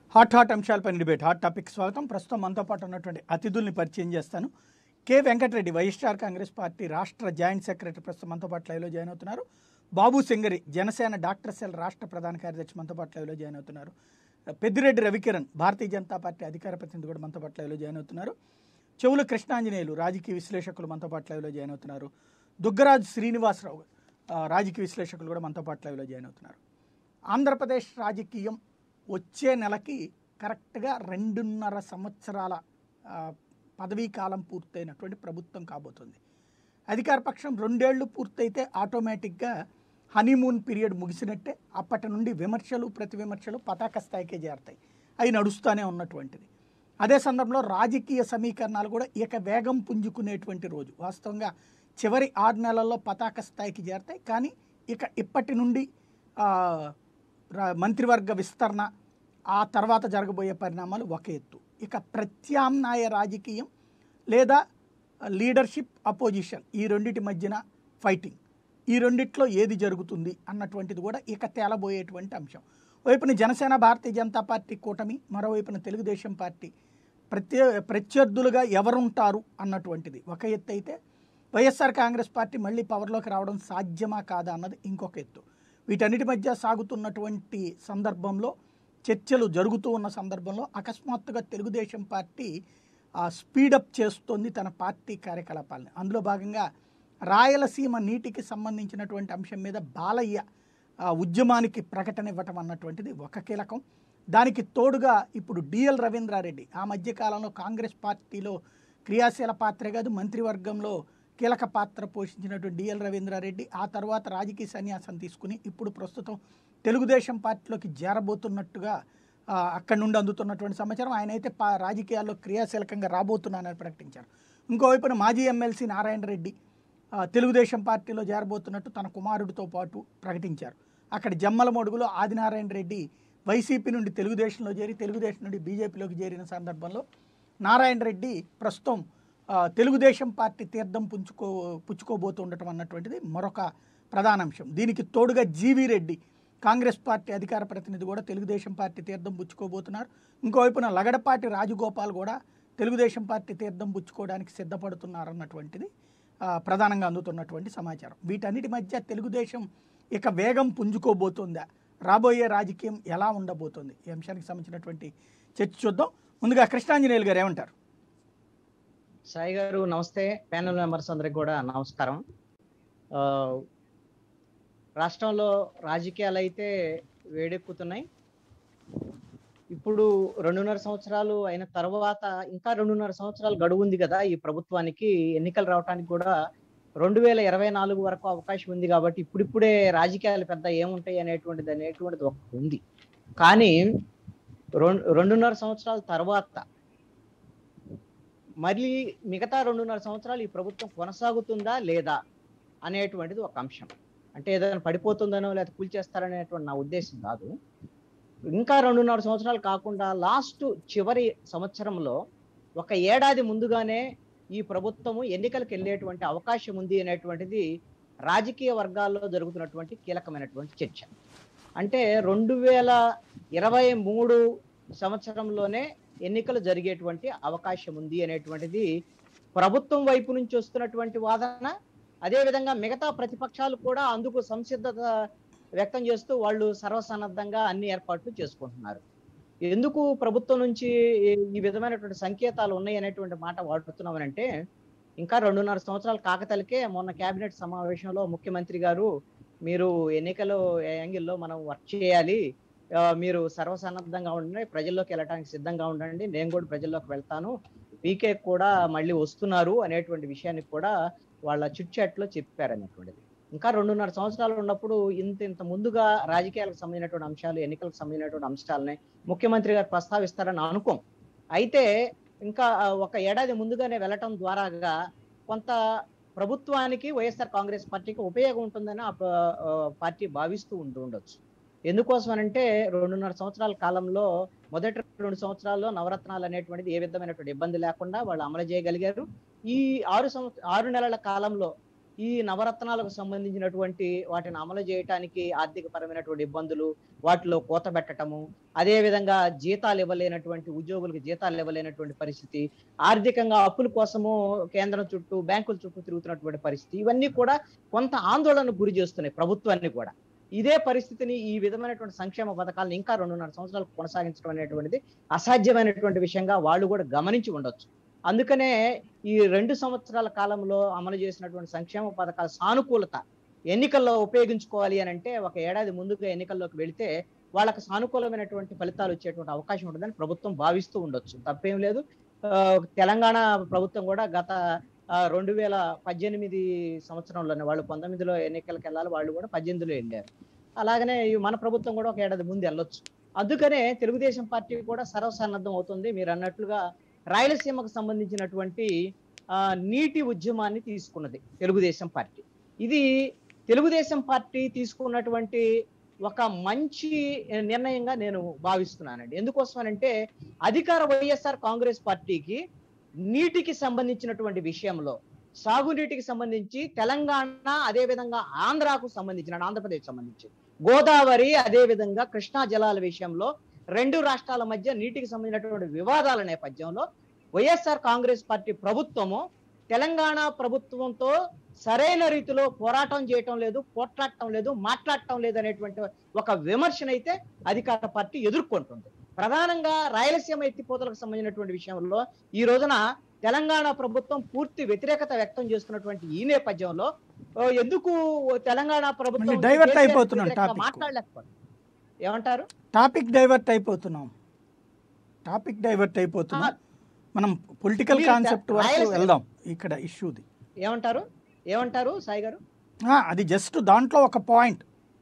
Hot hot అంశాలపై debate hot topic స్వాగతం ప్రస్తుతం మనతో పాటు ఉన్నటువంటి అతిథుల్ని పరిచయం చేస్తాను K Venkata Reddy YSR Congress party రాష్ట్ర జాయింట్ సెక్రటరీ ప్రస్తుతం మనతో పాటు లైవ్లో జాయిన్ అవుతున్నారు బాబు సింగరి జనసేన డాక్టర్ సెల్ రాష్ట్ర ప్రధాన కార్యదర్శి మనతో పాటు లైవ్లో జాయిన్ అవుతున్నారు పెద్దిరెడ్డి రవికిరణ్ భారతీయ జనతా పార్టీ అధికార ప్రతినిధి కూడా మనతో పాటు లైవ్లో జాయిన్ అవుతున్నారు చెవుల కృష్ణాంజనేయులు రాజకీయ విశ్లేషకులు మనతో పాటు లైవ్లో జాయిన్ అవుతున్నారు దుగ్గరాజు శ్రీనివాసరావు ఆ, రాజకీయ విశ్లేషకులు కూడా మనతో పాటు లైవ్లో జాయిన్ అవుతున్నారు ఆంధ్రప్రదేశ్ రాజకీయం వచ్చే నెలకి కరెక్ట్గా రెండున్నర సంవత్సరాల ఆ, పదవీ కాలం పూర్తయినటువంటి ప్రభుత్వం కాబోతుంది అధికార పక్షం రెండేళ్లు పూర్తయితే ఆటోమేటిక్గా హనీమూన్ పీరియడ్ ముగిసినట్టే అప్పటి నుండి విమర్శలు ప్రతి విమర్శలు పతాక స్థాయికే చేరతాయి అవి నడుస్తూనే ఉన్నటువంటిది అదే సందర్భంలో రాజకీయ సమీకరణాలు కూడా ఇక వేగం పుంజుకునేటువంటి రోజు వాస్తవంగా చివరి ఆరు నెలల్లో పతాక స్థాయికి చేరతాయి కానీ ఇక ఇప్పటి నుండి ఆ, రా- మంత్రివర్గ విస్తరణ ఆ తర్వాత జరగబోయే పరిణామాలు ఒక ఎత్తు ఇక ప్రత్యామ్నాయ రాజకీయం లేదా లీడర్షిప్ అపోజిషన్ ఈ రెండిటి మధ్యన ఫైటింగ్ ఈ రెండిట్లో ఏది జరుగుతుంది అన్నటువంటిది కూడా ఇక తేలబోయేటువంటి అంశం వైపున జనసేన భారతీయ జనతా పార్టీ కూటమి మరోవైపున తెలుగుదేశం పార్టీ ప్రత్యే ప్రత్యర్థులుగా ఎవరుంటారు అన్నటువంటిది ఒక ఎత్తు అయితే వైఎస్ఆర్ కాంగ్రెస్ పార్టీ మళ్ళీ పవర్లోకి రావడం సాధ్యమా కాదా అన్నది ఇంకొక ఎత్తు వీటన్నిటి మధ్య సాగుతున్నటువంటి సందర్భంలో చర్చలు జరుగుతూ ఉన్న సందర్భంలో అకస్మాత్తుగా తెలుగుదేశం పార్టీ ఆ, స్పీడప్ చేస్తోంది తన పార్టీ కార్యకలాపాలని అందులో భాగంగా రాయలసీమ నీటికి సంబంధించినటువంటి అంశం మీద బాలయ్య ఆ, ఉద్యమానికి ప్రకటన ఇవ్వటం అన్నటువంటిది ఒక కీలకం దానికి తోడుగా ఇప్పుడు డిఎల్ రవీంద్రారెడ్డి ఆ మధ్యకాలంలో కాంగ్రెస్ పార్టీలో క్రియాశీల పాత్ర కాదు మంత్రివర్గంలో కీలక పాత్ర పోషించినటువంటి డిఎల్ రవీంద్రారెడ్డి ఆ తర్వాత రాజకీయ సన్యాసం తీసుకుని ఇప్పుడు ప్రస్తుతం తెలుగుదేశం పార్టీలోకి చేరబోతున్నట్టుగా ఆ, అక్కడి నుండి అందుతున్నటువంటి సమాచారం ఆయన అయితే పా రాజకీయాల్లో క్రియాశీలకంగా రాబోతున్నానని ప్రకటించారు ఇంకోవైపున మాజీ ఎమ్మెల్సీ నారాయణ రెడ్డి ఆ, తెలుగుదేశం పార్టీలో చేరబోతున్నట్టు తన కుమారుడితో పాటు ప్రకటించారు అక్కడ జమ్మల మడుగులో ఆదినారాయణ రెడ్డి వైసీపీ నుండి తెలుగుదేశంలో చేరి తెలుగుదేశం నుండి బీజేపీలోకి చేరిన సందర్భంలో నారాయణ రెడ్డి ప్రస్తుతం ఆ, తెలుగుదేశం పార్టీ తీర్థం పుంజుకో పుచ్చుకోబోతుండటం అన్నటువంటిది మరొక ప్రధాన అంశం దీనికి తోడుగా జీవీ రెడ్డి కాంగ్రెస్ పార్టీ అధికార ప్రతినిధి కూడా తెలుగుదేశం పార్టీ తీర్థం పుచ్చుకోబోతున్నారు ఇంకోవైపున లగడపాటి రాజగోపాల్ కూడా తెలుగుదేశం పార్టీ తీర్థం పుచ్చుకోవడానికి సిద్ధపడుతున్నారు అన్నటువంటిది ఆ, ప్రధానంగా అందుతున్నటువంటి సమాచారం వీటన్నిటి మధ్య తెలుగుదేశం ఇక వేగం పుంజుకోబోతుందా రాబోయే రాజకీయం ఎలా ఉండబోతుంది ఈ అంశానికి సంబంధించినటువంటి చర్చ చూద్దాం ముందుగా కృష్ణాంజనేయులు గారు ఏమంటారు సాయి గారు నమస్తే ప్యానల్ మెంబర్స్ అందరికి కూడా నమస్కారం ఆ, రాష్ట్రంలో రాజకీయాలు అయితే వేడెక్కుతున్నాయి ఇప్పుడు రెండున్నర సంవత్సరాలు అయిన తర్వాత ఇంకా రెండున్నర సంవత్సరాలు గడువు ఉంది కదా ఈ ప్రభుత్వానికి ఎన్నికలు రావడానికి కూడా రెండు వేల ఇరవై నాలుగు వరకు అవకాశం ఉంది కాబట్టి ఇప్పుడిప్పుడే రాజకీయాలు పెద్ద ఏముంటాయి అనేటువంటిది అనేటువంటిది ఒకటి ఉంది కానీ రెండు రెండున్నర సంవత్సరాల తర్వాత మళ్ళీ మిగతా రెండున్నర సంవత్సరాలు ఈ ప్రభుత్వం కొనసాగుతుందా లేదా అనేటువంటిది ఒక అంశం అంటే ఏదైనా పడిపోతుందనో లేదా కూల్చేస్తారనేటువంటి నా ఉద్దేశం కాదు ఇంకా రెండున్నర సంవత్సరాలు కాకుండా లాస్ట్ చివరి సంవత్సరంలో ఒక ఏడాది ముందుగానే ఈ ప్రభుత్వము ఎన్నికలకు వెళ్ళేటువంటి అవకాశం ఉంది అనేటువంటిది రాజకీయ వర్గాల్లో జరుగుతున్నటువంటి కీలకమైనటువంటి చర్చ అంటే రెండు వేల ఇరవై మూడు సంవత్సరంలోనే ఎన్నికలు జరిగేటువంటి అవకాశం ఉంది అనేటువంటిది ప్రభుత్వం వైపు నుంచి వస్తున్నటువంటి వాదన అదే విధంగా మిగతా ప్రతిపక్షాలు కూడా అందుకు సంసిద్ధత వ్యక్తం చేస్తూ వాళ్ళు సర్వసన్నద్ధంగా అన్ని ఏర్పాట్లు చేసుకుంటున్నారు ఎందుకు ప్రభుత్వం నుంచి ఈ విధమైనటువంటి సంకేతాలు ఉన్నాయి అనేటువంటి మాట వాడుతున్నామనంటే ఇంకా రెండున్నర సంవత్సరాల కాకతలకే మొన్న కేబినెట్ సమావేశంలో ముఖ్యమంత్రి గారు మీరు ఎన్నికల యాంగిల్లో మనం వర్క్ చేయాలి ఆ, మీరు సర్వసన్నద్ధంగా ఉండండి ప్రజల్లోకి వెళ్ళడానికి సిద్ధంగా ఉండండి నేను కూడా ప్రజల్లోకి వెళ్తాను పీకే కూడా మళ్ళీ వస్తున్నారు అనేటువంటి విషయాన్ని కూడా వాళ్ళ చిట్ చాట్ లో చెప్పారు అనేటువంటిది ఇంకా రెండున్నర సంవత్సరాలు ఉన్నప్పుడు ఇంత ఇంత ముందుగా రాజకీయాలకు సంబంధించినటువంటి అంశాలు ఎన్నికలకు సంబంధించినటువంటి అంశాలని ముఖ్యమంత్రి గారు ప్రస్తావిస్తారని అనుకోం అయితే ఇంకా ఆ, ఒక ఏడాది ముందుగానే వెళ్ళటం ద్వారాగా కొంత ప్రభుత్వానికి వైఎస్ఆర్ కాంగ్రెస్ పార్టీకి ఉపయోగం ఉంటుందని ఆ ప- ఆ, పార్టీ భావిస్తూ ఉంటూ ఉండొచ్చు ఎందుకోసం అంటే రెండున్నర సంవత్సరాల కాలంలో మొదటి రెండు సంవత్సరాల్లో నవరత్నాలు అనేటువంటిది ఏ విధమైనటువంటి ఇబ్బంది లేకుండా వాళ్ళు అమలు చేయగలిగారు ఈ ఆరు సంవత్సర ఆరు నెలల కాలంలో ఈ నవరత్నాలకు సంబంధించినటువంటి వాటిని అమలు చేయడానికి ఆర్థిక పరమైనటువంటి ఇబ్బందులు వాటిలో కోత పెట్టటము అదే విధంగా జీతాలు ఇవ్వలేనటువంటి ఉద్యోగులకు జీతాలు ఇవ్వలేనటువంటి పరిస్థితి ఆర్థికంగా అప్పుల కోసము కేంద్రం చుట్టూ బ్యాంకుల చుట్టూ తిరుగుతున్నటువంటి పరిస్థితి ఇవన్నీ కూడా కొంత ఆందోళనకు గురి చేస్తున్నాయి ప్రభుత్వాన్ని కూడా ఇదే పరిస్థితిని ఈ విధమైనటువంటి సంక్షేమ పథకాలను ఇంకా రెండున్నర సంవత్సరాలు కొనసాగించడం అనేటువంటిది అసాధ్యమైనటువంటి విషయంగా వాళ్ళు కూడా గమనించి ఉండొచ్చు అందుకనే ఈ రెండు సంవత్సరాల కాలంలో అమలు చేసినటువంటి సంక్షేమ పథకాల సానుకూలత ఎన్నికల్లో ఉపయోగించుకోవాలి అని అంటే ఒక ఏడాది ముందుగా ఎన్నికల్లోకి వెళితే వాళ్ళకి సానుకూలమైనటువంటి ఫలితాలు వచ్చేటువంటి అవకాశం ఉంటుందని ప్రభుత్వం భావిస్తూ ఉండొచ్చు తప్పేం లేదు ఆ, తెలంగాణ ప్రభుత్వం కూడా గత రెండు వేల పద్దెనిమిది సంవత్సరంలోనే వాళ్ళు పంతొమ్మిదిలో ఎన్నికలకు వెళ్ళాలి వాళ్ళు కూడా పద్దెనిమిదిలో వెళ్ళారు అలాగనే ఈ మన ప్రభుత్వం కూడా ఒక ఏడాది ముందు వెళ్ళొచ్చు అందుకనే తెలుగుదేశం పార్టీ కూడా సర్వసన్నద్ధం అవుతుంది మీరు అన్నట్లుగా రాయలసీమకు సంబంధించినటువంటి ఆ, నీటి ఉద్యమాన్ని తీసుకున్నది తెలుగుదేశం పార్టీ ఇది తెలుగుదేశం పార్టీ తీసుకున్నటువంటి ఒక మంచి నిర్ణయంగా నేను భావిస్తున్నానండి ఎందుకోసం అంటే అధికార వైఎస్ఆర్ కాంగ్రెస్ పార్టీకి నీటికి సంబంధించినటువంటి విషయంలో సాగునీటికి సంబంధించి తెలంగాణ అదే విధంగా ఆంధ్రాకు సంబంధించిన ఆంధ్రప్రదేశ్ సంబంధించి గోదావరి అదే విధంగా కృష్ణా జలాల విషయంలో రెండు రాష్ట్రాల మధ్య నీటికి సంబంధించినటువంటి వివాదాల నేపథ్యంలో వైఎస్ఆర్ కాంగ్రెస్ పార్టీ ప్రభుత్వము తెలంగాణ ప్రభుత్వంతో సరైన రీతిలో పోరాటం చేయటం లేదు పోట్లాడటం లేదు మాట్లాడటం లేదు అనేటువంటి ఒక విమర్శనైతే అధికార పార్టీ ఎదుర్కొంటుంది ప్రధానంగా రాయలసీమ ఎత్తిపోతలకు సంబంధించినటువంటి విషయంలో ఈ రోజున తెలంగాణ ప్రభుత్వం పూర్తి వ్యతిరేకత వ్యక్తం చేస్తున్నటువంటి ఈ నేపథ్యంలో ఓ, ఎందుకు తెలంగాణ ప్రభుత్వం మళ్ళీ divert కేసీఆర్ అయిపోతున్నాం వ్యతిరేకంగా topic. మాట్లాడలేకపోతుంది ఏమంటారు టాపిక్ డైవర్ట్ అయిపోతున్నాం టాపిక్ డైవర్ట్ అయిపోతున్నాం మనం పొలిటికల్ మీరు కాన్సెప్ట్ వరకు రాయలసీమ- వెళ్దాం ఇక్కడ ఇష్యూది ఏమంటారు ఏమంటారు సాయి గారు అది జస్ట్ దాంట్లో ఒక పాయింట్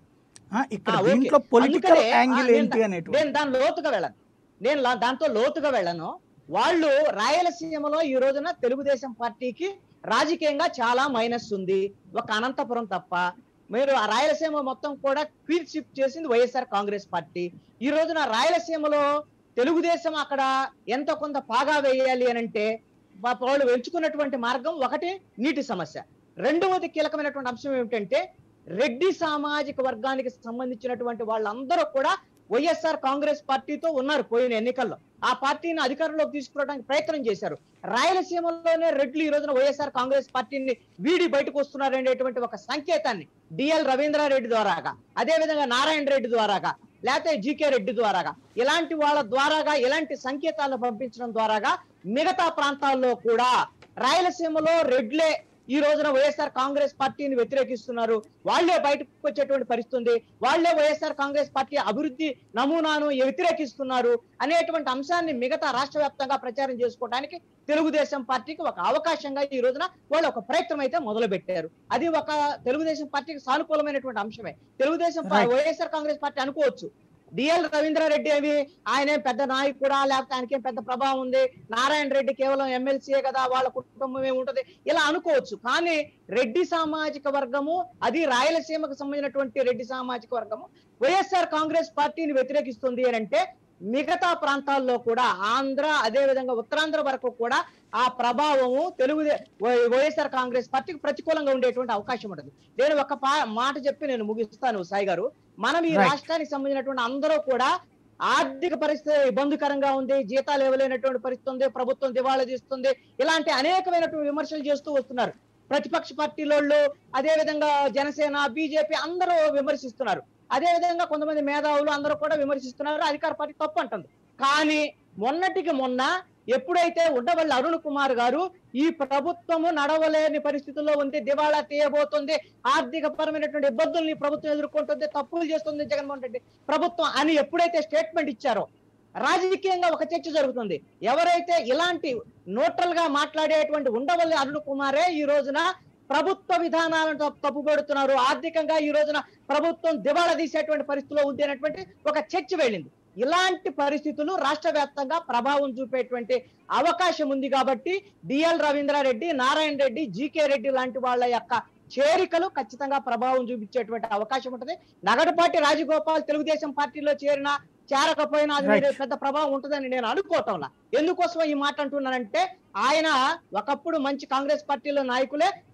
ఇక్కడ ఆ, ఓకే. దీంట్లో పొలిటికల్ అందుకనే, ఆ, యాంగిల్ నేను ఏంటి దా- అనేటువంటి నేను దాని లోతుగా వెళ్ళను నేను లా- దాంతో లోతుగా వెళ్ళను వాళ్ళు రాయలసీమలో ఈ రోజున తెలుగుదేశం పార్టీకి రాజకీయంగా చాలా మైనస్ ఉంది ఒక అనంతపురం తప్ప మీరు ఆ రాయలసీమ మొత్తం కూడా క్వీన్ షిఫ్ట్ చేసింది వైఎస్ఆర్ కాంగ్రెస్ పార్టీ ఈ రోజున రాయలసీమలో తెలుగుదేశం అక్కడ ఎంత కొంత పాగా వేయాలి అని అంటే వా- వాళ్ళు ఎంచుకున్నటువంటి మార్గం ఒకటి నీటి సమస్య రెండవది కీలకమైనటువంటి అంశం ఏమిటంటే రెడ్డి సామాజిక వర్గానికి సంబంధించినటువంటి వాళ్ళందరూ కూడా వైఎస్ఆర్ కాంగ్రెస్ పార్టీతో ఉన్నారు పోయిన ఎన్నికల్లో ఆ పార్టీని అధికారంలోకి తీసుకురావడానికి ప్రయత్నం చేశారు రాయలసీమలోనే రెడ్లు ఈ రోజున వైఎస్ఆర్ కాంగ్రెస్ పార్టీని వీడి బయటకు వస్తున్నారు అనేటువంటి ఒక సంకేతాన్ని డిఎల్ రవీంద్రారెడ్డి ద్వారాగా అదే విధంగా నారాయణ రెడ్డి ద్వారాగా లేకపోతే జీకే రెడ్డి ద్వారాగా ఇలాంటి వాళ్ళ ద్వారాగా ఇలాంటి సంకేతాలను పంపించడం ద్వారాగా మిగతా ప్రాంతాల్లో కూడా రాయలసీమలో రెడ్లే ఈ రోజున వైఎస్ఆర్ కాంగ్రెస్ పార్టీని వ్యతిరేకిస్తున్నారు వాళ్ళే బయటకు వచ్చేటువంటి పరిస్థితి ఉంది వాళ్ళే వైఎస్ఆర్ కాంగ్రెస్ పార్టీ అభివృద్ధి నమూనాను వ్యతిరేకిస్తున్నారు అనేటువంటి అంశాన్ని మిగతా రాష్ట్ర వ్యాప్తంగా ప్రచారం చేసుకోవడానికి తెలుగుదేశం పార్టీకి ఒక అవకాశంగా ఈ రోజున వాళ్ళు ఒక ప్రయత్నం అయితే మొదలు పెట్టారు అది ఒక తెలుగుదేశం పార్టీకి సానుకూలమైనటువంటి అంశమే తెలుగుదేశం పా- Right. వైఎస్ఆర్ కాంగ్రెస్ పార్టీ అనుకోవచ్చు డిఎల్ రవీంద్రారెడ్డి అవి ఆయనే పెద్ద నాయకుడా లేకపోతే ఆయనకేం పెద్ద ప్రభావం ఉంది నారాయణ రెడ్డి కేవలం ఎమ్మెల్సీయే కదా వాళ్ళ కుటుంబం ఏముంటది ఇలా అనుకోవచ్చు కానీ రెడ్డి సామాజిక వర్గము అది రాయలసీమకు సంబంధించినటువంటి రెడ్డి సామాజిక వర్గము వైఎస్ఆర్ కాంగ్రెస్ పార్టీని వ్యతిరేకిస్తుంది అని అంటే మిగతా ప్రాంతాల్లో కూడా ఆంధ్ర అదే విధంగా ఉత్తరాంధ్ర వరకు కూడా ఆ ప్రభావము తెలుగు వైఎస్ఆర్ కాంగ్రెస్ పార్టీకి ప్రతికూలంగా ఉండేటువంటి అవకాశం ఉంటుంది నేను ఒక పా- మాట చెప్పి నేను ముగిస్తాను సాయి గారు మనం ఈ Right. రాష్ట్రానికి సంబంధించినటువంటి అందరూ కూడా ఆర్థిక పరిస్థితి ఇబ్బందికరంగా ఉంది జీతాలు ఇవ్వలేనటువంటి పరిస్థితి ఉంది ప్రభుత్వం దివాళా తీస్తుంది ఇలాంటి అనేకమైనటువంటి విమర్శలు చేస్తూ వస్తున్నారు ప్రతిపక్ష పార్టీలోళ్ళు అదే విధంగా జనసేన బీజేపీ అందరూ విమర్శిస్తున్నారు అదే విధంగా కొంతమంది మేధావులు అందరూ కూడా విమర్శిస్తున్నారు అధికార పార్టీ తప్పు అంటుంది కానీ మొన్నటికి మొన్న ఎప్పుడైతే ఉండవల్లి అరుణ్ కుమార్ గారు ఈ ప్రభుత్వము నడవలేని పరిస్థితుల్లో ఉంది దివాళా తీయబోతుంది ఆర్థిక పరమైనటువంటి ఇబ్బందుల్ని ఈ ప్రభుత్వం ఎదుర్కొంటుంది తప్పులు చేస్తుంది జగన్మోహన్ రెడ్డి ప్రభుత్వం అని ఎప్పుడైతే స్టేట్మెంట్ ఇచ్చారో రాజకీయంగా ఒక చర్చ జరుగుతుంది ఎవరైతే ఇలాంటి న్యూట్రల్ గా మాట్లాడేటువంటి ఉండవల్లి అరుణ్ కుమారే ఈ రోజున ప్రభుత్వ విధానాలను తప్పు- తప్పుపడుతున్నారు ఆర్థికంగా ఈ రోజున ప్రభుత్వం దివాళా తీసేటువంటి పరిస్థితిలో ఉంది అనేటువంటి ఒక చర్చ వెళ్ళింది ఇలాంటి పరిస్థితులు రాష్ట్ర వ్యాప్తంగా ప్రభావం చూపేటువంటి అవకాశం ఉంది కాబట్టి డిఎల్ రవీంద్రారెడ్డి నారాయణ రెడ్డి జీకే రెడ్డి లాంటి వాళ్ళ యొక్క చేరికలు ఖచ్చితంగా ప్రభావం చూపించేటువంటి అవకాశం ఉంటుంది నగడపాటి రాజగోపాల్ తెలుగుదేశం పార్టీలో చేరిన చేరకపోయినా అది Right. మీద పెద్ద ప్రభావం ఉంటుందని నేను అనుకోవటంలా ఎందుకోసం ఈ మాట అంటున్నానంటే ఆయన ఒకప్పుడు మంచి కాంగ్రెస్ పార్టీలో నాయకులే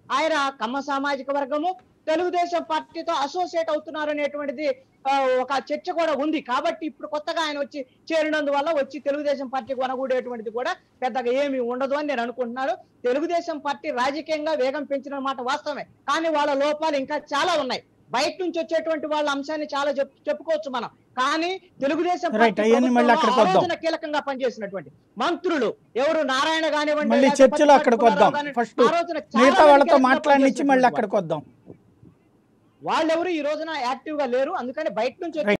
ఆయన కమ్మ సామాజిక వర్గము తెలుగుదేశం పార్టీతో అసోసియేట్ అవుతున్నారు అనేటువంటిది ఆ, ఒక చర్చ కూడా ఉంది కాబట్టి ఇప్పుడు కొత్తగా ఆయన వచ్చి చేరినందువల్ల వచ్చి తెలుగుదేశం పార్టీకి వనగూడేటువంటిది కూడా పెద్దగా ఏమీ ఉండదు అని నేను అనుకుంటున్నాను తెలుగుదేశం పార్టీ రాజకీయంగా వేగం పెంచిన మాట వాస్తవమే కానీ వాళ్ళ లోపాలు ఇంకా చాలా ఉన్నాయి బయట నుంచి వచ్చేటువంటి వాళ్ళ అంశాన్ని చాలా చెప్- చెప్పుకోవచ్చు మనం కానీ తెలుగుదేశం Right, పార్టీ అవన్నీ మళ్ళీ ప్రభుత్వంలో అక్కడికి ఆ వద్దాం. రోజున కీలకంగా పనిచేసినటువంటి మంత్రులు ఎవరు నారాయణ కానివ్వండి మళ్ళీ లేకపోతే చర్చలో అక్కడికి వద్దాం పట్టుకున్నారావు కానివ్వండి, ఫస్ట్ ఆ రోజున చాలా మిగతా మంది వాళ్ళతో కీలకంగా మాట్లాడినిచ్చి మళ్ళీ పనిచేసినటువంటి అక్కడికి వద్దాం వాళ్ళెవరు ఈ రోజున యాక్టివ్ గా లేరు అందుకని బయట నుంచి వచ్చే